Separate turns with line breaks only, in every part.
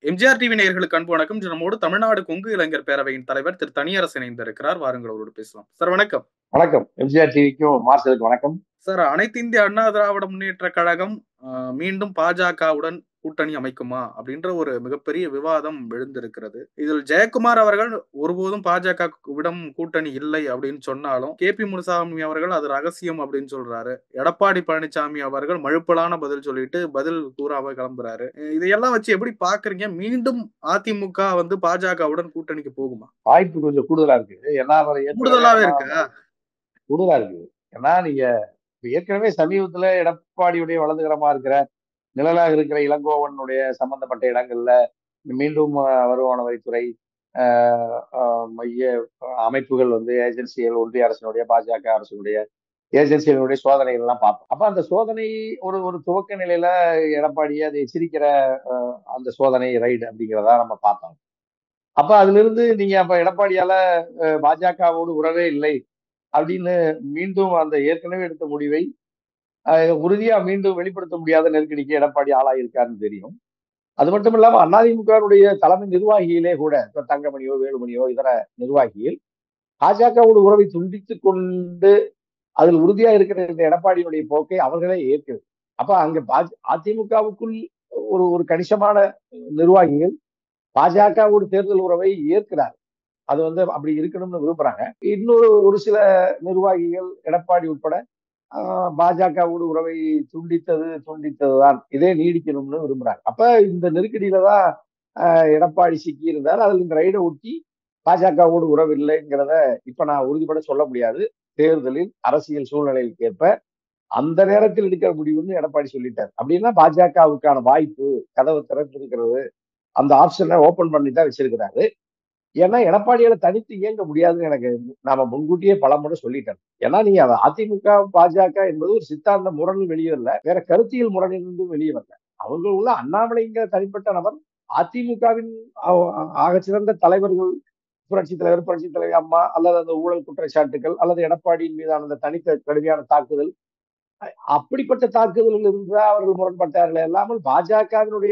MGR TV நேயர்களுக்கு அன்பு வணக்கம் இன்று நம்மோடு தமிழ்நாடு கொங்கு இளைஞர் பேரவையின் தலைவர் திரு தனியரசு இணைந்திருக்கிறார் வாருங்கள் அவரோடு பேசலாம் சார் வணக்கம்
வணக்கம் எம்ஜிஆர் டிவிக்கும் மார்சலுக்கு வணக்கம்
சார் அனைத்து இந்திய அண்ணா திராவிட முன்னேற்ற கழகம் ஆஹ், மீண்டும் பாஜகவுடன் கூட்டணி அமைக்குமா அப்படின்ற ஒரு மிகப்பெரிய விவாதம் எழுந்திருக்கிறது இதில் ஜெயக்குமார் அவர்கள் ஒருபோதும் பாஜக விடம் கூட்டணி இல்லை அப்படின்னு சொன்னாலும் கே பி முனுசாமி அவர்கள் அது ரகசியம் அப்படின்னு சொல்றாரு எடப்பாடி பழனிசாமி அவர்கள் மழுப்பலான பதில் சொல்லிட்டு பதில் கூறாம கிளம்புறாரு அஹ் இதையெல்லாம் வச்சு எப்படி பாக்குறீங்க மீண்டும் அதிமுக வந்து பாஜகவுடன் கூட்டணிக்கு போகுமா
வாய்ப்பு கொஞ்சம் கூடுதலா இருக்கு ஏன்னா அவர் ஏற்கனவே
கூடுதலாவே இருக்கு
கூடுதலா இருக்கு ஏன்னா நீங்க இப்ப ஏற்கனவே சமீபத்துல எடப்பாடியுடைய வலதுகரமா இருக்கிற நிழலாக இருக்கிற இளங்கோவனுடைய சம்பந்தப்பட்ட இடங்கள்ல மீண்டும் அஹ், வருமான வரித்துறை அஹ், அஹ், மைய அமைப்புகள் வந்து ஏஜென்சிகள் ஒன்றிய அரசினுடைய பாஜக அரசினுடைய ஏஜென்சிகளுடைய சோதனைகள் எல்லாம் பார்த்தோம் அப்ப அந்த சோதனை ஒரு ஒரு துவக்க நிலையில எடப்பாடியை அதை எச்சரிக்கிற அஹ், அந்த சோதனை ரைடு அப்படிங்கிறதா நம்ம பார்த்தோம் அப்ப அதுல இருந்து நீங்க அப்ப எடப்பாடியால அஹ், பாஜகவோடு உறவே இல்லை அப்படின்னு மீண்டும் அந்த ஏற்கனவே எடுத்த முடிவை அஹ், உறுதியா மீண்டும் வெளிப்படுத்த முடியாத நெருக்கடிக்கு எடப்பாடி ஆளாயிருக்காருன்னு தெரியும் அது மட்டும் இல்லாம அதிமுகவுடைய தலைமை நிர்வாகிகளே கூட இப்ப தங்கமணியோ வேலுமணியோ இதர நிர்வாகிகள் பாஜகவோட உறவை துண்டித்து கொண்டு அதில் உறுதியா இருக்கிற இந்த எடப்பாடியினுடைய போக்கை அவர்களே ஏற்கிறது அப்ப அங்க பா- அதிமுகவுக்குள் ஒரு ஒரு கணிசமான நிர்வாகிகள் பாஜகவோட தேர்தல் உறவை ஏற்கிறார் அது வந்து அப்படி இருக்கணும்னு விரும்புறாங்க இன்னொரு ஒரு சில நிர்வாகிகள் எடப்பாடி உட்பட ஆஹ், பாஜகவோட உறவை துண்டித்தது துண்டித்ததுதான் இதே நீடிக்கணும்னு விரும்புறாங்க அப்ப இந்த நெருக்கடியில தான் ஆஹ், எடப்பாடி சிக்கி இருந்தார் அதில் இந்த ரைடை ஒட்டி பாஜகவோடு உறவு இல்லைங்கிறத இப்ப நான் உறுதிப்பட சொல்ல முடியாது தேர்தலில் அரசியல் சூழ்நிலைக்கு ஏற்ப அந்த நேரத்தில் எடுக்கிற முடிவுன்னு எடப்பாடி சொல்லிட்டார் அப்படின்னா பாஜகவுக்கான வாய்ப்பு கதவு திறந்திருக்கிறது அந்த ஆப்ஷனை ஓபன் பண்ணி தான் வச்சிருக்கிறாரு ஏன்னா எடப்பாடியால தனித்து இயங்க முடியாதுன்னு எனக்கு நாம முன்கூட்டியே பலமுறை சொல்லிட்டேன் ஏன்னா நீங்க அத அதிமுக பாஜக என்பது ஒரு சித்தாந்த முரண் வெளியே வரல வேற கருத்தியல் முரணிலிருந்து வெளியே வரல அவங்க உள்ள அண்ணாமலைங்கிற தனிப்பட்ட நபர் அதிமுகவின் ஆகச்சிறந்த தலைவர்கள் புரட்சி தலைவர் புரட்சி தலைவர் அம்மா அல்லது அந்த ஊழல் குற்றச்சாட்டுகள் அல்லது எடப்பாடியின் மீதான அந்த தனித்த கடுமையான தாக்குதல் அ- அப்படிப்பட்ட தாக்குதலில் இருந்து அவர்கள் முரண்பட்டார்கள் இல்லாமல் பாஜகவினுடைய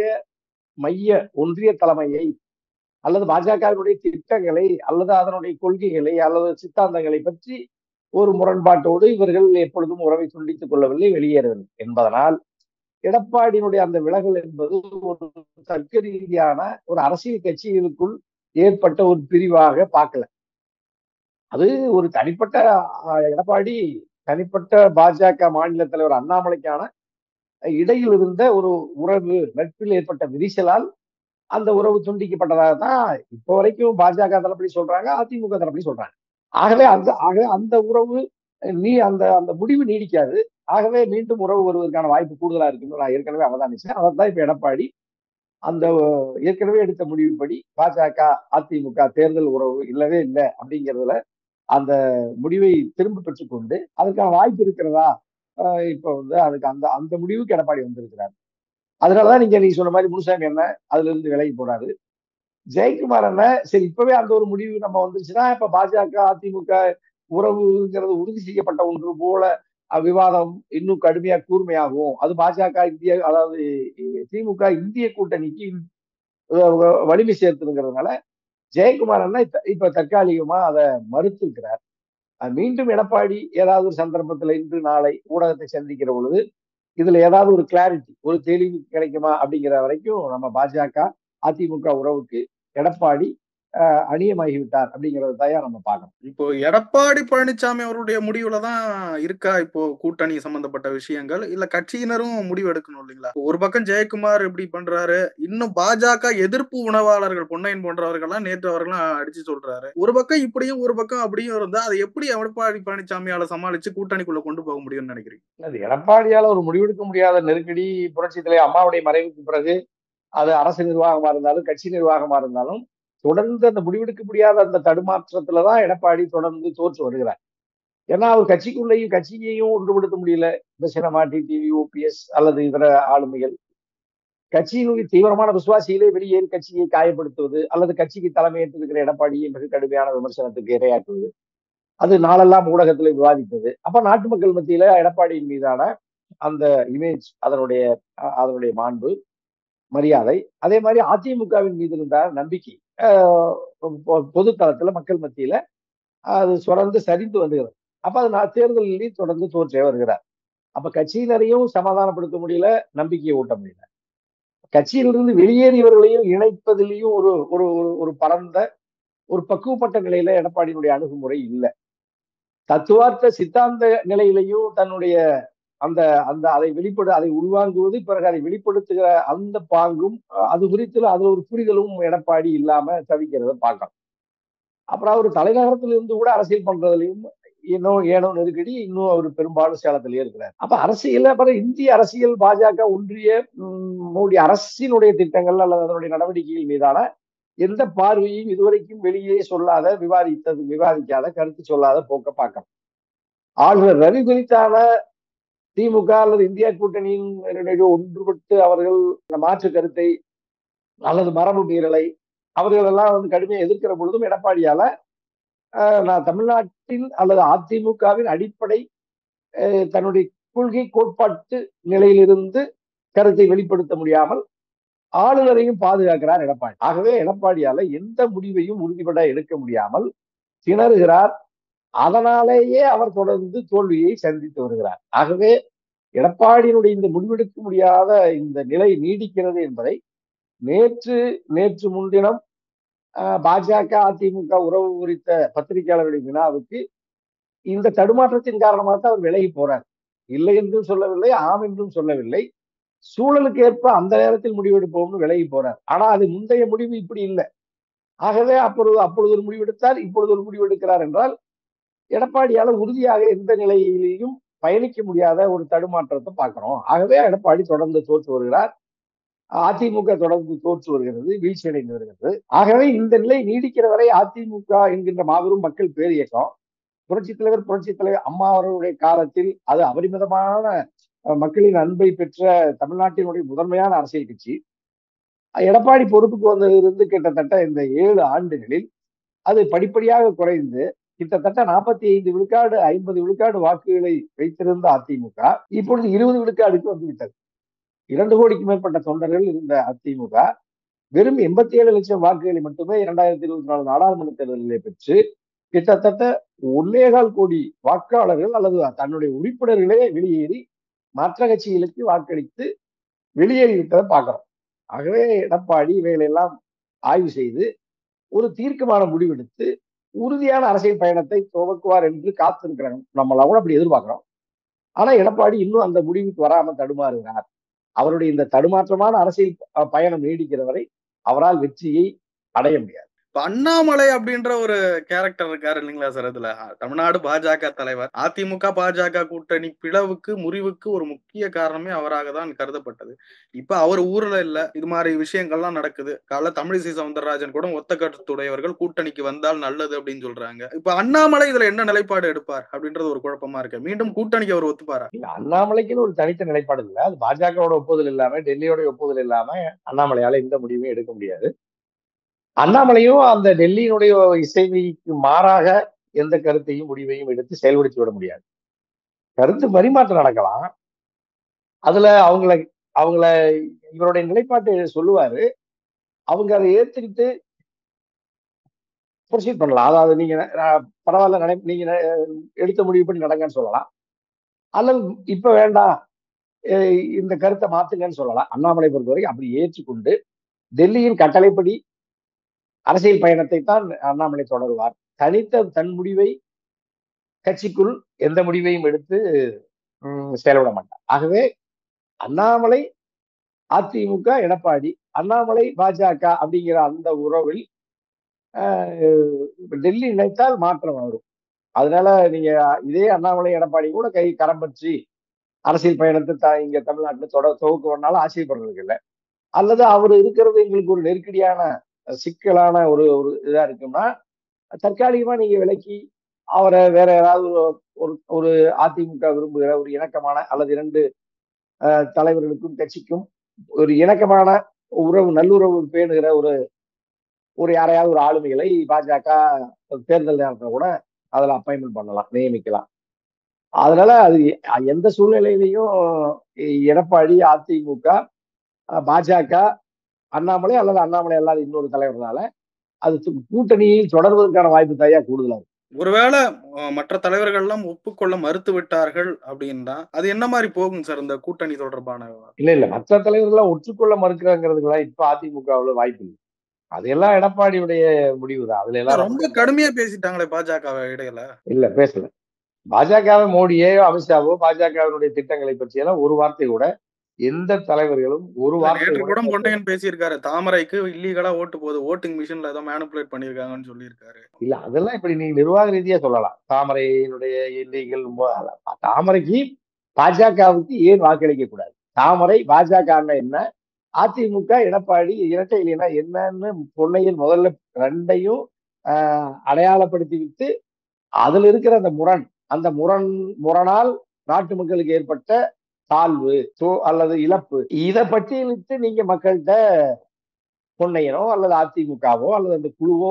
மைய ஒன்றிய தலைமையை அல்லது பாஜகவினுடைய திட்டங்களை அல்லது அதனுடைய கொள்கைகளை அல்லது சித்தாந்தங்களை பற்றி ஒரு முரண்பாட்டோடு இவர்கள் எப்பொழுதும் உறவை துண்டித்துக் கொள்ளவில்லை வெளியேறவில்லை என்பதனால் எடப்பாடியினுடைய அந்த விலகல் என்பது ஒரு தர்க்க ரீதியான ஒரு அரசியல் கட்சிகளுக்குள் ஏற்பட்ட ஒரு பிரிவாக பார்க்கல அது ஒரு தனிப்பட்ட ஆஹ், எடப்பாடி தனிப்பட்ட பாஜக மாநில தலைவர் அண்ணாமலைக்கான இடையில் இருந்த ஒரு உறவு நட்பில் ஏற்பட்ட விரிசலால் அந்த உறவு துண்டிக்கப்பட்டதாக தான் இப்போ வரைக்கும் பாஜக தரப்படி சொல்றாங்க அதிமுக தரப்படி சொல்றாங்க ஆகவே அந்த ஆகவே அந்த உறவு நீ அந்த அந்த முடிவு நீடிக்காது ஆகவே மீண்டும் உறவு வருவதற்கான வாய்ப்பு கூடுதலா இருக்குன்னு நான் ஏற்கனவே அவதானிச்சேன் அதான் இப்ப எடப்பாடி அந்த அஹ், ஏற்கனவே எடுத்த முடிவுப்படி பாஜக அதிமுக தேர்தல் உறவு இல்லவே இல்லை அப்படிங்கிறதுல அந்த முடிவை திரும்ப பெற்றுக்கொண்டு அதற்கான வாய்ப்பு இருக்கிறதா அஹ், இப்ப வந்து அதுக்கு அந்த அந்த முடிவுக்கு எடப்பாடி வந்திருக்கிறார் அதனாலதான் நீங்க நீங்க சொன்ன மாதிரி முனுசாமி என்ன அதுல இருந்து விலகி போறாரு ஜெயக்குமார் என்ன சரி இப்பவே அந்த ஒரு முடிவு நம்ம வந்துருச்சுன்னா இப்ப பாஜக அதிமுக உறவுங்கிறது உறுதி செய்யப்பட்ட ஒன்று போல அஹ், விவாதம் இன்னும் கடுமையா கூர்மையாகும் அது பாஜக இந்திய அதாவது இ- திமுக இந்திய கூட்டணிக்கு அஹ், வலிமை சேர்த்துங்கிறதுனால ஜெயக்குமார் அண்ணா இப்ப- இப்ப தற்காலிகமா அதை மறுத்திருக்கிறார் அஹ், மீண்டும் எடப்பாடி ஏதாவது ஒரு சந்தர்ப்பத்துல இன்று நாளை ஊடகத்தை சந்திக்கிற பொழுது இதுல ஏதாவது ஒரு கிளாரிட்டி ஒரு தெளிவு கிடைக்குமா அப்படிங்கிற வரைக்கும் நம்ம பாஜக அதிமுக உறவுக்கு எடப்பாடி அஹ், அந்நியமாகிவிட்டார் அப்படிங்கறத தான் நம்ம பார்க்கணும்
இப்போ எடப்பாடி பழனிசாமி அவருடைய முடிவுல தான் இருக்கா இப்போ கூட்டணி சம்பந்தப்பட்ட விஷயங்கள் இல்ல கட்சியினரும் முடிவு எடுக்கணும் இல்லைங்களா ஒரு பக்கம் ஜெயக்குமார் இப்படி பண்றாரு இன்னும் பாஜக எதிர்ப்பு உணவாளர்கள் பொன்னையன் போன்றவர்கள்லாம் நேற்று அவர்களும் அடிச்சு சொல்றாரு ஒரு பக்கம் இப்படியும் ஒரு பக்கம் அப்படியும் இருந்தா அதை எப்படி எடப்பாடி பழனிசாமியால சமாளிச்சு கூட்டணிக்குள்ள கொண்டு போக முடியும்னு நினைக்கிறீங்க
அது எடப்பாடியால ஒரு முடிவெடுக்க முடியாத நெருக்கடி புரட்சி தலைவர் அம்மாவுடைய மறைவுக்கு பிறகு அது அரசு நிர்வாகமா இருந்தாலும் கட்சி நிர்வாகமா இருந்தாலும் தொடர்ந்து அந்த முடிவெடுக்க முடியாத அந்த தடுமாற்றத்துலதான் எடப்பாடி தொடர்ந்து தோற்று வருகிறார் ஏன்னா அவர் கட்சிக்குள்ளேயும் கட்சியையும் ஒன்றுபடுத்த முடியல இப்ப சினிமா டிடிவி ஓபிஎஸ் அல்லது இதர ஆளுமைகள் கட்சியினுடைய தீவிரமான விசுவாசிகளே வெளியேறி கட்சியை காயப்படுத்துவது அல்லது கட்சிக்கு தலைமையேற்றிருக்கிற எடப்பாடியை மிக கடுமையான விமர்சனத்துக்கு இரையாக்குவது அது நாளெல்லாம் ஊடகத்துல விவாதித்தது அப்ப நாட்டு மக்கள் மத்தியில எடப்பாடியின் மீதான அந்த இமேஜ் அதனுடைய அஹ், அதனுடைய மாண்பு மரியாதை அதே மாதிரி அதிமுகவின் மீது இருந்த நம்பிக்கை பொது தளத்துல மக்கள் மத்தியில அது தொடர்ந்து சரிந்து வருகிறது அப்ப அது நான் தேர்தலில் தொடர்ந்து தோற்றே வருகிறார் அப்ப கட்சியினரையும் சமாதானப்படுத்த முடியல நம்பிக்கையை ஊட்ட முடியல கட்சியிலிருந்து வெளியேறியவர்களையும் இணைப்பதிலையும் ஒரு ஒரு ஒரு பரந்த ஒரு பக்குவப்பட்ட நிலையில எடப்பாடியினுடைய அணுகுமுறை இல்லை தத்துவார்த்த சித்தாந்த நிலையிலையும் தன்னுடைய அந்த அந்த அதை வெளிப்படு அதை உள்வாங்குவது பிறகு அதை வெளிப்படுத்துகிற அந்த பாங்கும் அது குறித்து அதுல ஒரு புரிதலும் எடப்பாடி இல்லாம தவிக்கிறத பார்க்கலாம் அப்புறம் அவர் தலைநகரத்திலிருந்து கூட அரசியல் பண்றதுலையும் இன்னும் ஏனோ நெருக்கடி இன்னும் அவர் பெரும்பாலும் சேலத்திலேயே இருக்கிறார் அப்ப அரசியல் அப்புறம் இந்திய அரசியல் பாஜக ஒன்றிய மோடி அரசினுடைய திட்டங்கள் அல்லது அதனுடைய நடவடிக்கைகள் மீதான எந்த பார்வையும் இதுவரைக்கும் வெளியே சொல்லாத விவாதித்தது விவாதிக்காத கருத்து சொல்லாத போக்க பார்க்கணும் ஆளுநர் ரவி குறித்தான திமுக அல்லது இந்தியா கூட்டணியின் ஒன்றுபட்டு அவர்கள் மாற்று கருத்தை அல்லது மரபு மீறலை அவர்கள் எல்லாம் வந்து கடுமையாக எதிர்க்கிற பொழுதும் எடப்பாடியால நான் தமிழ்நாட்டின் அல்லது அதிமுகவின் அடிப்படை தன்னுடைய கொள்கை கோட்பாட்டு நிலையிலிருந்து கருத்தை வெளிப்படுத்த முடியாமல் ஆளுநரையும் பாதுகாக்கிறார் எடப்பாடி ஆகவே எடப்பாடியால எந்த முடிவையும் உறுதிபட எடுக்க முடியாமல் திணறுகிறார் அதனாலேயே அவர் தொடர்ந்து தோல்வியை சந்தித்து வருகிறார் ஆகவே எடப்பாடியினுடைய இந்த முடிவெடுக்க முடியாத இந்த நிலை நீடிக்கிறது என்பதை நேற்று நேற்று முன்தினம் பாஜக அதிமுக உறவு குறித்த பத்திரிகையாளருடைய வினாவுக்கு இந்த தடுமாற்றத்தின் காரணமாக தான் அவர் விலகி போறார் இல்லை என்றும் சொல்லவில்லை ஆம் என்றும் சொல்லவில்லை சூழலுக்கு ஏற்ப அந்த நேரத்தில் முடிவெடுப்போம்னு விலகி போறார் ஆனா அது முந்தைய முடிவு இப்படி இல்லை ஆகவே அப்பொழுது அப்பொழுது ஒரு முடிவெடுத்தால் இப்பொழுது ஒரு முடிவெடுக்கிறார் என்றால் எடப்பாடியால உறுதியாக எந்த நிலையிலையும் பயணிக்க முடியாத ஒரு தடுமாற்றத்தை பார்க்கிறோம் ஆகவே எடப்பாடி தொடர்ந்து தோற்று வருகிறார் அதிமுக தொடர்ந்து தோற்று வருகிறது வீழ்ச்சி அடைந்து வருகிறது ஆகவே இந்த நிலை நீடிக்கிற வரை அதிமுக என்கின்ற மாபெரும் மக்கள் பேர் இயக்கம் புரட்சி தலைவர் புரட்சி தலைவர் அம்மா அவர்களுடைய காலத்தில் அது அபரிமிதமான மக்களின் அன்பை பெற்ற தமிழ்நாட்டினுடைய முதன்மையான அரசியல் கட்சி எடப்பாடி பொறுப்புக்கு வந்ததிலிருந்து கிட்டத்தட்ட இந்த ஏழு ஆண்டுகளில் அது படிப்படியாக குறைந்து கிட்டத்தட்ட நாற்பத்தி ஐந்து விழுக்காடு ஐம்பது விழுக்காடு வாக்குகளை வைத்திருந்த அதிமுக இப்பொழுது இருபது விழுக்காடுக்கு வந்து விட்டது இரண்டு கோடிக்கு மேற்பட்ட தொண்டர்கள் இருந்த அதிமுக வெறும் எண்பத்தி ஏழு லட்சம் வாக்குகளை மட்டுமே இரண்டாயிரத்தி இருபத்தி நாலு நாடாளுமன்ற தேர்தலிலே பெற்று கிட்டத்தட்ட ஒன்னேகால் கோடி வாக்காளர்கள் அல்லது தன்னுடைய உறுப்பினர்களே வெளியேறி மற்ற கட்சிகளுக்கு வாக்களித்து வெளியேறிவிட்டதை பார்க்கிறோம் ஆகவே எடப்பாடி இவைகளெல்லாம் ஆய்வு செய்து ஒரு தீர்க்கமான முடிவெடுத்து உறுதியான அரசியல் பயணத்தை துவக்குவார் என்று காத்திருக்கிறாங்க நம்மளாம் கூட அப்படி எதிர்பார்க்கிறோம் ஆனா எடப்பாடி இன்னும் அந்த முடிவுக்கு வராம தடுமாறுகிறார் அவருடைய இந்த தடுமாற்றமான அரசியல் பயணம் நீடிக்கிற வரை அவரால் வெற்றியை அடைய முடியாது
இப்ப அண்ணாமலை அப்படின்ற ஒரு கேரக்டர் இருக்காரு இல்லைங்களா சார் அதுல தமிழ்நாடு பாஜக தலைவர் அதிமுக பாஜக கூட்டணி பிளவுக்கு முறிவுக்கு ஒரு முக்கிய காரணமே அவராக தான் கருதப்பட்டது இப்ப அவர் ஊர்ல இல்ல இது மாதிரி விஷயங்கள்லாம் நடக்குது கால தமிழிசை சவுந்தரராஜன் கூட ஒத்த கருத்துடையவர்கள் கூட்டணிக்கு வந்தால் நல்லது அப்படின்னு சொல்றாங்க இப்ப அண்ணாமலை இதுல என்ன நிலைப்பாடு எடுப்பார் அப்படின்றது ஒரு குழப்பமா இருக்கு மீண்டும் கூட்டணிக்கு அவர் ஒத்துப்பாரா
அண்ணாமலைக்குன்னு ஒரு தனித்த நிலைப்பாடு இல்லை அது பாஜகவோட ஒப்புதல் இல்லாம டெல்லியோட ஒப்புதல் இல்லாம அண்ணாமலையால எந்த முடிவுமே எடுக்க முடியாது அண்ணாமலையும் அந்த டெல்லியினுடைய இசைவைக்கு மாறாக எந்த கருத்தையும் முடிவையும் எடுத்து செயல்படுத்தி விட முடியாது கருத்து பரிமாற்றம் நடக்கலாம் அதுல அவங்கள அவங்கள இவருடைய நிலைப்பாட்டை சொல்லுவாரு அவங்க அதை ஏத்துக்கிட்டு ப்ரொசீட் பண்ணலாம் அதாவது நீங்க பரவாயில்ல நினை நீங்க எடுத்த முடிவு பண்ணி நடங்கன்னு சொல்லலாம் அல்லது இப்ப வேண்டாம் இந்த கருத்தை மாத்துங்கன்னு சொல்லலாம் அண்ணாமலை பொறுத்தவரைக்கும் அப்படி ஏற்றுக்கொண்டு டெல்லியின் கட்டளைப்படி அரசியல் பயணத்தை தான் அண்ணாமலை தொடருவார் தனித்த தன் முடிவை கட்சிக்குள் எந்த முடிவையும் எடுத்து செயல்பட மாட்டார் ஆகவே அண்ணாமலை அதிமுக எடப்பாடி அண்ணாமலை பாஜக அப்படிங்கிற அந்த உறவில் டெல்லி நினைத்தால் மாற்றம் வரும் அதனால நீங்க இதே அண்ணாமலை எடப்பாடி கூட கை கரம் பற்றி அரசியல் பயணத்தை இங்க தமிழ்நாட்டில் தொட துவக்குவனால ஆச்சரியப்படுறதுக்கு இல்லை அல்லது அவர் இருக்கிறது எங்களுக்கு ஒரு நெருக்கடியான சிக்கலான ஒரு ஒரு இதா இருக்குன்னா தற்காலிகமா நீங்க விலக்கி அவரை வேற ஏதாவது ஒரு ஒரு அதிமுக விரும்புகிற ஒரு இணக்கமான அல்லது இரண்டு தலைவர்களுக்கும் கட்சிக்கும் ஒரு இணக்கமான உறவு நல்லுறவு பேணுகிற ஒரு ஒரு யாரையாவது ஒரு ஆளுமைகளை பாஜக தேர்தல் நேரத்தில் கூட அதில் அப்பாயின்மெண்ட் பண்ணலாம் நியமிக்கலாம் அதனால அது எந்த சூழ்நிலையிலையும் எடப்பாடி அதிமுக அஹ், பாஜக அண்ணாமலை அல்லது அண்ணாமலை அல்லாத இன்னொரு தலைவர்னால அது து- கூட்டணியில் தொடர்வதற்கான வாய்ப்பு தயா கூடுதலா இருக்கு.
ஒருவேளை அஹ், மற்ற தலைவர்கள் எல்லாம் ஒப்புக்கொள்ள மறுத்து விட்டார்கள் அப்படின்னா அது என்ன மாதிரி போகும் சார் இந்த கூட்டணி தொடர்பான விவாதம்?
இல்ல இல்ல மற்ற தலைவர்கள்லாம் ஒற்றுக்கொள்ள மறுக்கிறாங்கிறதுக்கெல்லாம் இப்ப அதிமுகவுல வாய்ப்பு இல்லை அதெல்லாம் எடப்பாடியுடைய முடிவு தான் அதுல எல்லாம்
ரொம்ப
நமக்கு
கடுமையா பேசிட்டாங்களே பாஜக இடையில
இல்ல பேசல பாஜகவை மோடியோ அமித்ஷாவோ பாஜகவினுடைய திட்டங்களை பற்றி எல்லாம் ஒரு வார்த்தை கூட எந்த தலைவர்களும் ஒரு வார்த்தை
நேற்று
கூட
கூட
பேசல.
பொன்னையன் பேசியிருக்காரு தாமரைக்கு இல்லீகலா ஓட்டு போகுது ஓட்டிங் மிஷின்ல ஏதோ மேனிபுலேட் பண்ணிருக்காங்கன்னு சொல்லியிருக்காரு
இல்ல அதெல்லாம் இப்படி நீங்க நிர்வாக ரீதியா சொல்லலாம் தாமரையினுடைய எல்லைகள் தாமரைக்கு பாஜகவுக்கு ஏன் வாக்களிக்க கூடாது தாமரை பாஜக என்ன அதிமுக எடப்பாடி இரட்டை இல்லைன்னா என்னன்னு பொன்னையில் முதல்ல ரெண்டையும் ஆஹ், அடையாளப்படுத்தி விட்டு அதுல இருக்கிற அந்த முரண் அந்த முரண் முரணால் நாட்டு மக்களுக்கு ஏற்பட்ட தாழ்வு தோ- அல்லது இழப்பு இதை பட்டியலிட்டு நீங்க மக்கள்கிட்ட பொன்னையனோ அல்லது அதிமுகவோ அல்லது அந்த குழுவோ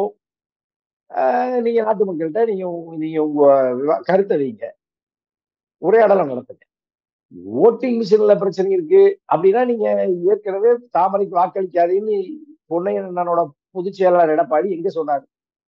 ஆஹ் நீங்க நாட்டு மக்கள்கிட்ட நீங்க உங்க- நீங்க உங்க விவா- கருத்தை வைங்க உரையாடலாம் நடத்துங்க ஓட்டிங் மிஷின்ல பிரச்சனை இருக்கு அப்படின்னா நீங்க ஏற்கனவே தாமரைக்கு வாக்களிக்காதீன்னு பொன்னையன் அண்ணனோட பொதுச் செயலாளர் எடப்பாடி எங்க சொன்னார்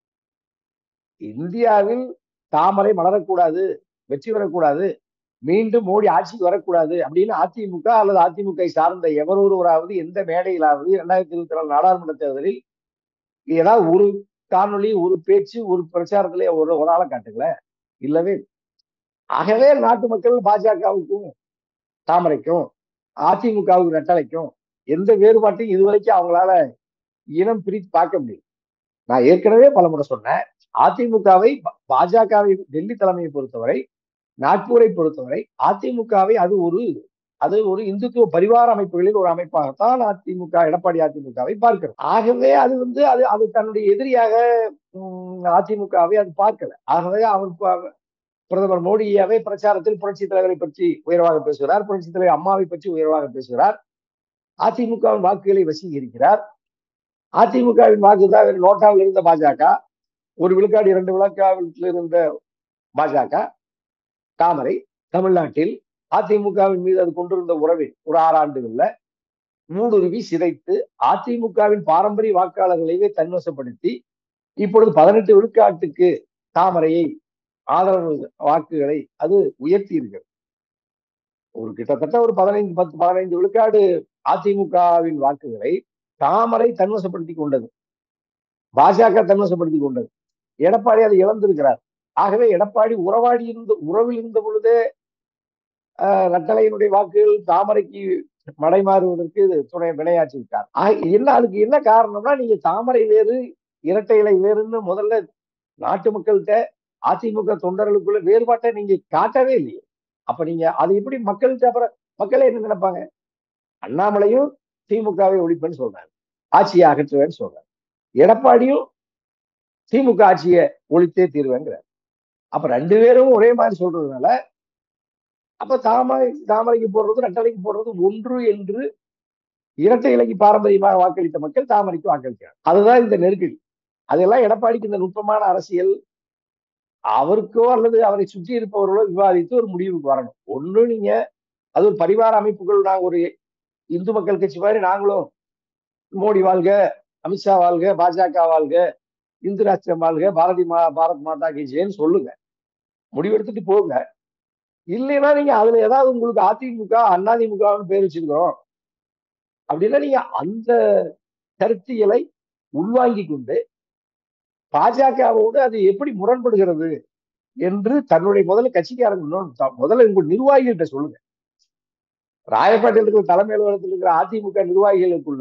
இந்தியாவில் தாமரை மலரக்கூடாது வெற்றி பெறக்கூடாது மீண்டும் மோடி ஆட்சிக்கு வரக்கூடாது அப்படின்னு அதிமுக அல்லது அதிமுக வை சார்ந்த எவர் ஒருவராவது எந்த மேடையிலாவது இரண்டாயிரத்தி இருபத்தி நாலு நாடாளுமன்ற தேர்தலில் ஏதாவது ஒரு காணொளி ஒரு பேச்சு ஒரு பிரச்சாரத்திலே ஒரு ஒரு ஆளை காட்டுங்களேன் இல்லவே இல்லை. ஆகவே நாட்டு மக்கள் பாஜகவுக்கும் தாமரைக்கும் அதிமுகவுக்கு ரெட்டலைக்கும் எந்த வேறுபாட்டையும் இதுவரைக்கும் அவங்களால இனம் பிரித்து பார்க்க முடியும் நான் ஏற்கனவே பலமுறை சொன்னேன் அதிமுகவை பாஜகவை டெல்லி தலைமையை பொறுத்தவரை நாக்பூரை பொறுத்தவரை அதிமுகவை அது ஒரு அது ஒரு இந்துத்துவ பரிவார அமைப்புகளில் ஒரு அமைப்பாகத்தான் அதிமுக எடப்பாடி அதிமுகவை பார்க்கிறது ஆகவே அது வந்து அது அது தன்னுடைய எதிரியாக உம், அதிமுகவை அது பார்க்கல ஆகவே அவர் ப- பிரதமர் மோடியாவே பிரச்சாரத்தில் புரட்சி தலைவரை பற்றி உயர்வாக பேசுகிறார் புரட்சி தலைவர் அம்மாவை பற்றி உயர்வாக பேசுகிறார் அதிமுகவின் வாக்குகளை வசீகரிக்கிறார் அதிமுகவின் வாக்கு தான் வெறும் நோட்டாவில் இருந்த பாஜக ஒரு விழுக்காடு இரண்டு விழுக்காட்டில் இருந்த பாஜக தாமரை தமிழ்நாட்டில் அதிமுகவின் மீது அது கொண்டிருந்த உறவை ஒரு ஆறு ஆண்டுகள்ல மூடுருவி சிதைத்து அதிமுகவின் பாரம்பரிய வாக்காளர்களையே தன்வசப்படுத்தி இப்பொழுது பதினெட்டு விழுக்காட்டுக்கு தாமரையை ஆதரவு வாக்குகளை அது உயர்த்தி இருக்கிறது ஒரு கிட்டத்தட்ட ஒரு பதினைந்து பத்து பதினைந்து விழுக்காடு அதிமுகவின் வாக்குகளை தாமரை தன்வசப்படுத்தி கொண்டது பாஜக தன்வசப்படுத்தி கொண்டது எடப்பாடி அதை இழந்திருக்கிறார் ஆகவே எடப்பாடி உறவாடி இருந்த உறவில் இருந்த பொழுதே ஆஹ், ரட்டளையினுடைய வாக்குகள் தாமரைக்கு மடைமாறுவதற்கு இது துணை வினையாற்றி விட்டார் ஆக, என்ன அதுக்கு என்ன காரணம்னா நீங்க தாமரை வேறு இரட்டை இலை வேறுன்னு முதல்ல நாட்டு மக்கள்கிட்ட அதிமுக தொண்டர்களுக்குள்ள வேறுபாட்டை நீங்க காட்டவே இல்லையே அப்ப நீங்க அது எப்படி மக்கள்கிட்ட அப்புறம் மக்களே என்ன நினைப்பாங்க அண்ணாமலையும் திமுகவை ஒழிப்பேன்னு சொல்றாரு ஆட்சியை அகற்றுவேன்னு சொல்றாரு எடப்பாடியும் திமுக ஆட்சியை ஒழித்தே தீர்வேங்கிறார் அப்ப ரெண்டு பேரும் ஒரே மாதிரி சொல்றதுனால அப்ப தாமரை தாமரைக்கு போடுறது ரெட்டலைக்கு போடுறது ஒன்று என்று இரட்டை இலைக்கு பாரம்பரியமாக வாக்களித்த மக்கள் தாமரைக்கு வாக்களிக்கிறார் அதுதான் இந்த நெருக்கடி அதெல்லாம் எடப்பாடிக்கு இந்த நுட்பமான அரசியல் அவருக்கோ அல்லது அவரை சுற்றி இருப்பவர்களோ விவாதித்து ஒரு முடிவுக்கு வரணும் ஒண்ணு நீங்க அது ஒரு பரிவார அமைப்புகள் நாங்க ஒரு இந்து மக்கள் கட்சி மாதிரி நாங்களும் மோடி வாழ்க அமித்ஷா வாழ்க பாஜக வாழ்க இந்து ராஷ்டிரம் வாழ்க பாரதி மா பாரத் மாதா கி ஜெயன்னு சொல்லுங்க முடிவெடுத்துட்டு போங்க இல்லைன்னா நீங்க அதுல ஏதாவது உங்களுக்கு அதிமுக அதிமுகன்னு பேர் வச்சிருக்கிறோம் அப்படின்னா நீங்க அந்த கருத்தியலை உள்வாங்கி கொண்டு பாஜகவோடு அது எப்படி முரண்படுகிறது என்று தன்னுடைய முதல்ல கட்சிக்காரங்க இன்னொன்னு த- முதல்ல உங்க நிர்வாகிகள்கிட்ட சொல்லுங்க ராயப்பேட்டையில் இருக்கிற தலைமை அலுவலகத்தில் இருக்கிற அதிமுக நிர்வாகிகளுக்குள்ள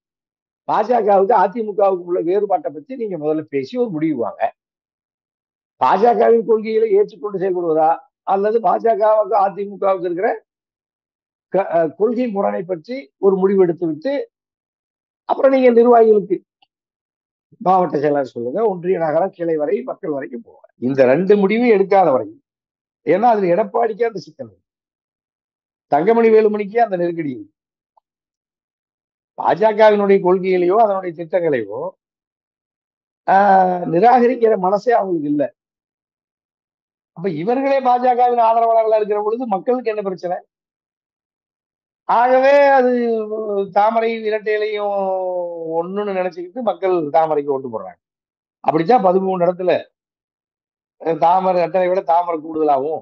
பாஜகவுக்கு அதிமுகவுக்கு உள்ள வேறுபாட்டை பத்தி நீங்க முதல்ல பேசி ஒரு முடிவு வாங்க பாஜகவின் கொள்கைகளை ஏற்றுக்கொண்டு செயல்படுவதா அல்லது பாஜகவுக்கு அதிமுகவுக்கு இருக்கிற க- அஹ் கொள்கை முரணை பற்றி ஒரு முடிவு எடுத்து விட்டு அப்புறம் நீங்க நிர்வாகிகளுக்கு மாவட்ட செயலாளர் சொல்லுங்க ஒன்றிய நகரம் கிளை வரை மக்கள் வரைக்கும் போவாங்க இந்த ரெண்டு முடிவும் எடுக்காத வரைக்கும் ஏன்னா அதுல எடப்பாடிக்கே அந்த சிக்கல் இருக்கு. தங்கமணி வேலுமணிக்கே அந்த நெருக்கடி இருக்கு. பாஜகவினுடைய கொள்கைகளையோ அதனுடைய திட்டங்களையோ ஆஹ், நிராகரிக்கிற மனசே அவங்களுக்கு இல்லை அப்ப இவர்களே பாஜகவின் ஆதரவாளர்களா இருக்கிற பொழுது மக்களுக்கு என்ன பிரச்சனை ஆகவே அது தாமரை இரட்டையிலையும் ஒண்ணுன்னு நினைச்சுக்கிட்டு மக்கள் தாமரைக்கு ஓட்டு போடுறாங்க அப்படித்தான் பதிமூணு இடத்துல அஹ் தாமரை இரட்டை விட தாமரை கூடுதலாகவும்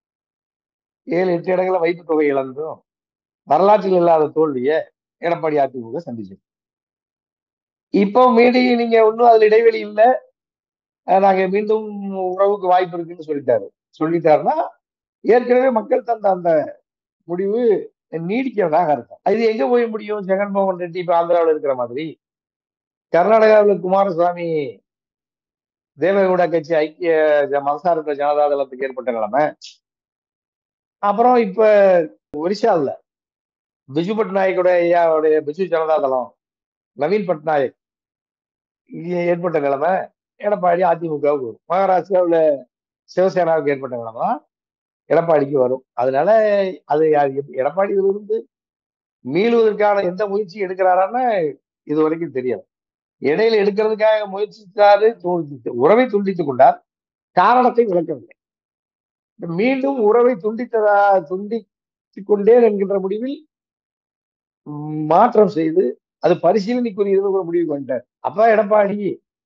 ஏழு எட்டு இடங்களை வைப்பு தொகை இழந்தும் வரலாற்றில் இல்லாத தோல்வியை எடப்பாடி அதிமுக சந்திச்சது இப்போ மீடி நீங்க ஒன்றும் அதுல இடைவெளி இல்லை அஹ் நாங்க மீண்டும் உறவுக்கு வாய்ப்பு இருக்குன்னு சொல்லிட்டாரு சொல்லிட்டாருன்னா ஏற்கனவே மக்கள் தந்த அந்த முடிவு நீடிக்கிறதாக அர்த்தம் இது எங்க போய் முடியும் ஜெகன்மோகன் ரெட்டி இப்ப ஆந்திராவில் இருக்கிற மாதிரி கர்நாடகாவில் குமாரசுவாமி தேவகவுடா கட்சி ஐக்கிய ஜ- மதசார்பற்ற ஜனதா தளத்துக்கு ஏற்பட்ட நிலைமை அப்புறம் இப்ப ஒரிசாவில் பிஜு பட்நாயக்குடைய ஐயாவுடைய பிஜு ஜனதா தளம் நவீன் பட்நாயக் இங்க ஏற்பட்ட நிலைமை எடப்பாடி அதிமுகவுக்கு வரும் மகாராஷ்டிராவில் சிவசேனாவுக்கு ஏற்பட்ட நிலைமை தான் எடப்பாடிக்கு வரும் அதனால அது யார் எப்- எடப்பாடி இதுல இருந்து மீளுவதற்கான எந்த முயற்சி எடுக்கிறாரான்னு இது வரைக்கும் தெரியல இடையில எடுக்கிறதுக்காக முயற்சித்தாரு துண்டித்து- உறவை துண்டித்துக் கொண்டார் காரணத்தை விளக்கவில்லை மீண்டும் உறவை துண்டித்ததா துண்டித்துக் கொண்டேன் என்கின்ற முடிவில் ம், மாற்றம் செய்து அது பரிசீலனைக்குரியது ஒரு முடிவுக்கு வந்துட்டார் அப்ப எடப்பாடி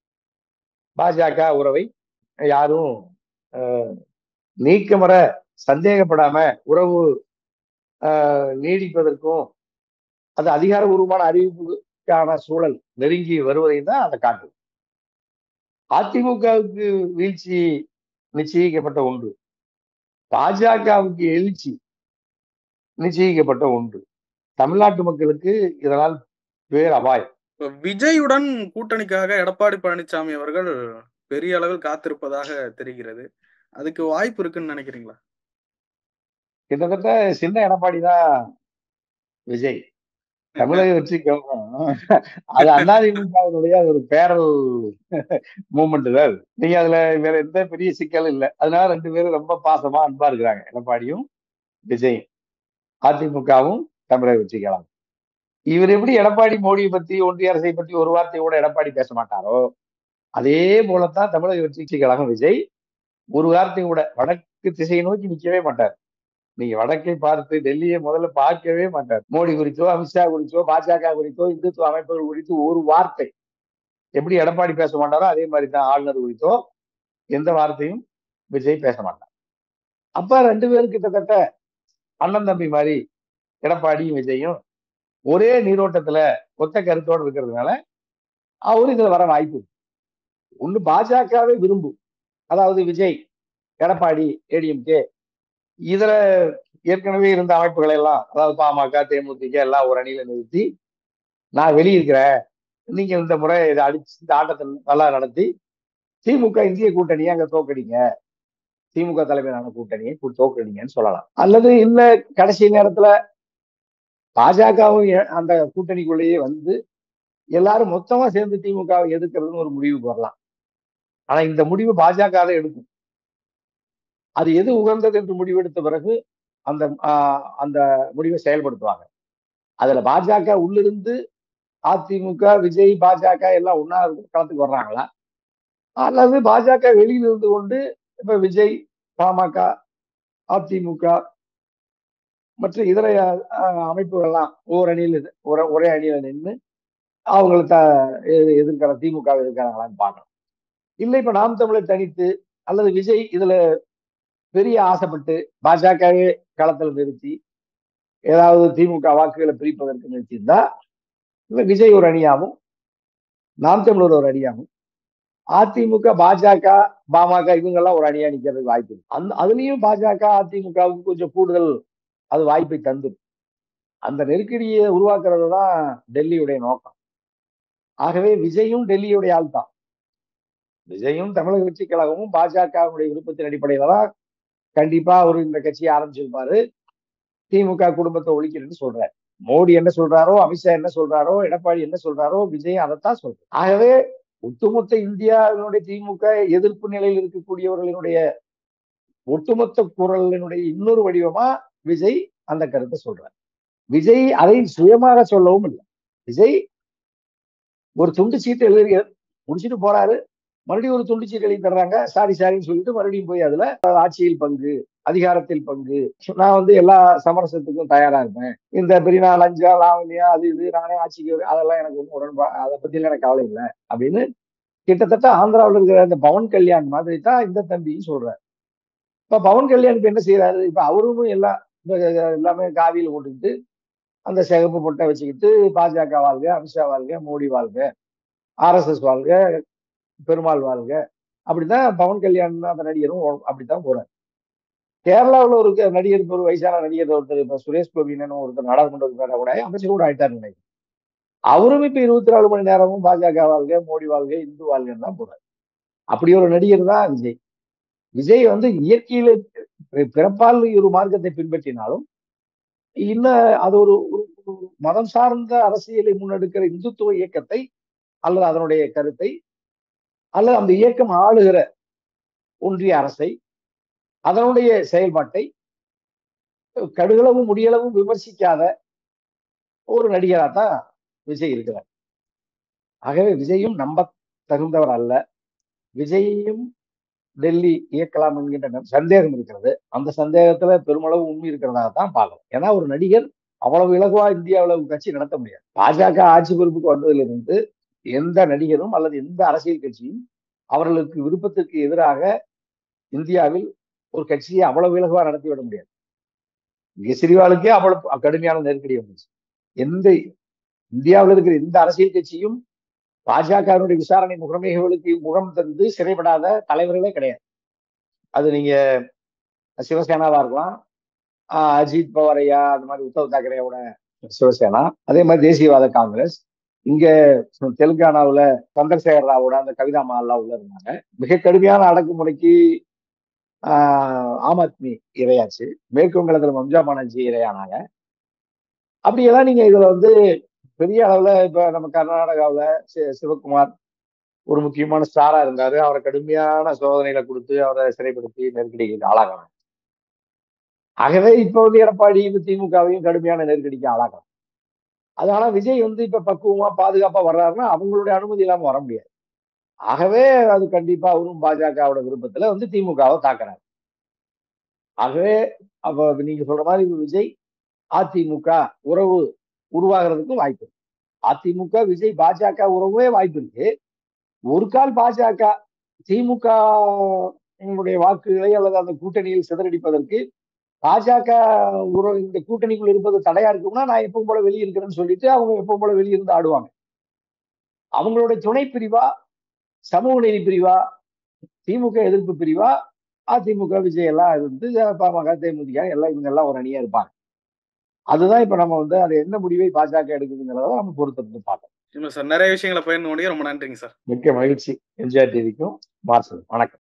பாஜக உறவை யாரும் அஹ், நீக்கமற சந்தேகப்படாம உறவு அஹ், நீடிப்பதற்கும் அது அதிகாரபூர்வமான அறிவிப்புக்கான சூழல் நெருங்கி வருவதை தான் அதை காட்டுது அதிமுகவுக்கு வீழ்ச்சி நிச்சயிக்கப்பட்ட ஒன்று பாஜகவுக்கு எழுச்சி நிச்சயிக்கப்பட்ட ஒன்று தமிழ்நாட்டு மக்களுக்கு இதனால் பேர் அபாயம்
இப்ப விஜயுடன் கூட்டணிக்காக எடப்பாடி பழனிசாமி அவர்கள் பெரிய அளவில் காத்திருப்பதாக தெரிகிறது அதுக்கு வாய்ப்பு இருக்குன்னு நினைக்கிறீங்களா
கிட்டத்தட்ட சின்ன எடப்பாடி தான் விஜய் தமிழக வெற்றி கழகம் அது அதிமுகவினுடைய ஒரு பேரல் மூமெண்ட் தான் அது. நீங்க அதுல வேற எந்த பெரிய சிக்கலும் இல்லை அதனால ரெண்டு பேரும் ரொம்ப பாசமா அன்பா இருக்கிறாங்க எடப்பாடியும் விஜயும் அதிமுகவும் தமிழக வெற்றி கழகம் இவர் எப்படி எடப்பாடி மோடியை பத்தி ஒன்றிய அரசை பத்தி ஒரு வார்த்தை கூட எடப்பாடி பேச மாட்டாரோ அதே போலத்தான் தமிழக வெற்றி கழகம் விஜய் ஒரு வார்த்தை கூட வடக்கு திசையை நோக்கி நிக்கவே மாட்டார் நீங்க வடக்கை பார்த்து டெல்லியை முதல்ல பார்க்கவே மாட்டார் மோடி குறித்தோ அமித்ஷா குறித்தோ பாஜக குறித்தோ இந்துத்துவ அமைப்புகள் குறித்து ஒரு வார்த்தை எப்படி எடப்பாடி பேச மாட்டாரோ அதே மாதிரி தான் ஆளுநர் குறித்தோ எந்த வார்த்தையும் விஜய் பேச மாட்டார் அப்ப ரெண்டு பேரும் கிட்டத்தட்ட அண்ணன் தம்பி மாதிரி எடப்பாடியும் விஜயும் ஒரே நீரோட்டத்துல ஒத்த கருத்தோடு இருக்கிறதுனால அவரு இதுல வர வாய்ப்பு இருக்கு. ஒண்ணு பாஜகவே விரும்பும் அதாவது விஜய் எடப்பாடி ஏடிஎம்கே இதுல ஏற்கனவே இருந்த அமைப்புகளை எல்லாம் அதாவது பாமக தேமுதிக எல்லாம் ஒரு அணியில நிறுத்தி நான் வெளியிருக்கிறேன் நீங்க இந்த முறை இதை அடிச்சு இந்த ஆட்டத்தை நல்லா நடத்தி திமுக இந்திய கூட்டணியை அங்க தோக்கடிங்க திமுக தலைமையிலான கூட்டணியை கு- தோக்கடிங்கன்னு சொல்லலாம் அல்லது இல்ல கடைசி நேரத்துல பாஜகவும் எ- அந்த கூட்டணிக்குள்ளேயே வந்து எல்லாரும் மொத்தமா சேர்ந்து திமுகவை எதிர்க்கிறதுன்னு ஒரு முடிவுக்கு வரலாம் ஆனா இந்த முடிவு பாஜக தான் எடுக்கும் அது எது உகந்தது என்று முடிவெடுத்த பிறகு அந்த ஆஹ், அந்த முடிவை செயல்படுத்துவாங்க அதுல பாஜக உள்ளிருந்து அதிமுக விஜய் பாஜக எல்லாம் ஒன்னா களத்துக்கு வர்றாங்களா அல்லது பாஜக வெளியில இருந்து கொண்டு இப்ப விஜய் பாமக அதிமுக மற்ற இதர அஹ், அமைப்புகள்லாம் ஓர் அணியில் இது- ஒரே ஒரே அணியில நின்று அவங்களை த எ- எதிர்க்கிற திமுக எதிர்க்கிறாங்களான்னு பார்க்கணும் இல்லை இப்ப நாம் தமிழர் தனித்து அல்லது விஜய் இதுல பெரிய ஆசைப்பட்டு பாஜகவே களத்தில் நிறுத்தி ஏதாவது திமுக வாக்குகளை பிரிப்பதற்கு நிறுத்தியிருந்தா இல்ல விஜய் ஒரு அணியாகவும் நாம் தமிழர் ஒரு அணியாகவும் அதிமுக பாஜக பாமக இவங்கெல்லாம் ஒரு அணியா நிக்கிறதுக்கு வாய்ப்பு இருக்கு அந்த அதுலயும் பாஜக அதிமுகவுக்கு கொஞ்சம் கூடுதல் அது வாய்ப்பை தந்துடும் அந்த நெருக்கடியை உருவாக்குறது தான் டெல்லியுடைய நோக்கம் ஆகவே விஜயும் டெல்லியுடைய ஆள் தான் விஜயும் தமிழக வெற்றி கழகமும் பாஜகவுடைய விருப்பத்தின் அடிப்படையில தான் கண்டிப்பா அவர் இந்த கட்சியை ஆரம்பிச்சிருப்பாரு திமுக குடும்பத்தை ஒழிக்கிறேன்னு சொல்றாரு மோடி என்ன சொல்றாரோ அமித்ஷா என்ன சொல்றாரோ எடப்பாடி என்ன சொல்றாரோ விஜய் அதைத்தான் சொல்றாரு ஆகவே ஒட்டுமொத்த இந்தியாவினுடைய திமுக எதிர்ப்பு நிலையில் இருக்கக்கூடியவர்களினுடைய ஒட்டுமொத்த குரலினுடைய இன்னொரு வடிவமா விஜய் அந்த கருத்தை சொல்றார் விஜய் அதை சுயமாக சொல்லவும் இல்லை விஜய் ஒரு துண்டு சீட்டு எழுதி முடிச்சுட்டு போறாரு மறுபடியும் ஒரு துண்டுச்சீட்டு எழுதி தர்றாங்க சாரி சாரின்னு சொல்லிட்டு மறுபடியும் போய் அதுல ஆட்சியில் பங்கு அதிகாரத்தில் பங்கு நான் வந்து எல்லா சமரசத்துக்கும் தயாரா இருப்பேன் இந்த பெரிய லஞ்சா லாவணியா அது இது நானே ஆட்சிக்கு வரேன் அதெல்லாம் எனக்கு ஒன்றும் உடன்பா அதை பத்தி எனக்கு கவலை இல்லை அப்படின்னு கிட்டத்தட்ட ஆந்திராவில் இருக்கிற அந்த பவன் கல்யாண் மாதிரி தான் இந்த தம்பியும் சொல்றாரு இப்ப பவன் கல்யாண் இப்ப என்ன செய்யறாரு இப்ப அவரும் எல்லாம் எல்லாமே காவியில் போட்டுக்கிட்டு அந்த சிகப்பு பொட்டை வச்சுக்கிட்டு பாஜக வாழ்க அமித்ஷா வாழ்க மோடி வாழ்க ஆர்எஸ்எஸ் வாழ்க பெருமாள் வாழ்க அப்படிதான் பவன் கல்யாண் அந்த நடிகரும் அப்படித்தான் போறாரு கேரளாவில் ஒரு நடிகர் ஒரு வயசான நடிகர் ஒருத்தர் இப்ப சுரேஷ் கோபின்னு ஒருத்தர் நாடாளுமன்ற உறுப்பினர் கூட அமைச்சர் கூட ஆயிட்டார் நினைக்கிறேன் அவரும் இப்ப இருபத்தி நாலு மணி நேரமும் பாஜக வாழ்க மோடி வாழ்க இந்து வாழ்கன்னு தான் போறாரு அப்படி ஒரு நடிகர் தான் விஜய் விஜய் வந்து இயற்கையில பிறப்பால் ஒரு மார்க்கத்தை பின்பற்றினாலும் இன்னும் அது ஒரு மதம் சார்ந்த அரசியலை முன்னெடுக்கிற இந்துத்துவ இயக்கத்தை அல்லது அதனுடைய கருத்தை அல்லது அந்த இயக்கம் ஆளுகிற ஒன்றிய அரசை அதனுடைய செயல்பாட்டை கடுகளவும் முடியளவும் விமர்சிக்காத ஒரு நடிகராக தான் விஜய் இருக்கிறார் ஆகவே விஜயும் நம்ப தகுந்தவர் அல்ல விஜயையும் டெல்லி இயக்கலாம் என்கின்ற சந்தேகம் இருக்கிறது அந்த சந்தேகத்துல பெருமளவு உண்மை இருக்கிறதாக தான் பார்க்கலாம் ஏன்னா ஒரு நடிகர் அவ்வளவு இலகுவா இந்தியாவில் கட்சி நடத்த முடியாது பாஜக ஆட்சி பொறுப்புக்கு வந்ததிலிருந்து எந்த நடிகரும் அல்லது எந்த அரசியல் கட்சியும் அவர்களுக்கு விருப்பத்திற்கு எதிராக இந்தியாவில் ஒரு கட்சியை அவ்வளவு இலகுவா நடத்தி விட முடியாது கெஜ்ரிவாலுக்கே அவ்வளவு கடுமையான நெருக்கடி வந்துச்சு எந்த இந்தியாவில் இருக்கிற எந்த அரசியல் கட்சியும் பாஜகவினுடைய விசாரணை முகமைகளுக்கு முகம் தந்து சிறைப்படாத தலைவர்களே கிடையாது அது நீங்க சிவசேனாவா இருக்கலாம் அஜித் பவார் ஐயா அந்த மாதிரி உத்தவ் தாக்கரேவோட சிவசேனா அதே மாதிரி தேசியவாத காங்கிரஸ் இங்க தெலுங்கானாவில் சந்திரசேகர் ராவோட அந்த கவிதா மாலா உள்ள இருந்தாங்க மிக கடுமையான அடக்குமுறைக்கு ஆம் ஆத்மி இரையாச்சு மேற்கு வங்கத்தில் மம்ஜா பானர்ஜி இரையானாங்க அப்படியெல்லாம் நீங்க இதுல வந்து பெரிய அளவுல இப்ப நம்ம கர்நாடகாவில் சிவகுமார் ஒரு முக்கியமான ஸ்டாரா இருந்தாரு அவரை கடுமையான சோதனைகளை கொடுத்து அவரை சிறைப்படுத்தி நெருக்கடிக்கு ஆளாகணும் ஆகவே இப்ப வந்து எடப்பாடி திமுகவையும் கடுமையான நெருக்கடிக்கு ஆளாகணும் அதனால விஜய் வந்து இப்ப பக்குவமா பாதுகாப்பா வர்றாருன்னா அவங்களுடைய அனுமதி இல்லாம வர முடியாது ஆகவே அது கண்டிப்பா அவரும் பாஜகவோட விருப்பத்துல வந்து திமுகவை தாக்குறாரு ஆகவே அப்ப நீங்க சொல்ற மாதிரி விஜய் அதிமுக உறவு உருவாகிறதுக்கும் வாய்ப்பு இருக்கு அதிமுக விஜய் பாஜக உறவே வாய்ப்பு இருக்கு ஒரு கால் பாஜக திமுக வாக்குகளை அல்லது அந்த கூட்டணியில் சிதறடிப்பதற்கு பாஜக உறவு இந்த கூட்டணிக்குள் இருப்பது தடையா இருக்கும்னா நான் எப்பவும் போல வெளியே இருக்கிறேன்னு சொல்லிட்டு அவங்க எப்பவும் போல வெளியிருந்து ஆடுவாங்க அவங்களுடைய துணை பிரிவா சமூக நீதி பிரிவா திமுக எதிர்ப்பு பிரிவா அதிமுக விஜய் எல்லாம் இருந்து பாமக தேமுதிக எல்லாம் இவங்க எல்லாம் ஒரு அணியா இருப்பாங்க அதுதான் இப்ப நம்ம வந்து அது என்ன முடிவை பாஜக எடுக்குதுங்கிறத நம்ம பொறுத்திருந்து பார்க்கணும்
சார் நிறைய விஷயங்களை பயிர்ந்து ரொம்ப நன்றிங்க சார்
மிக்க மகிழ்ச்சி எம்ஜிஆர் டிவிக்கும் மார்சல் வணக்கம்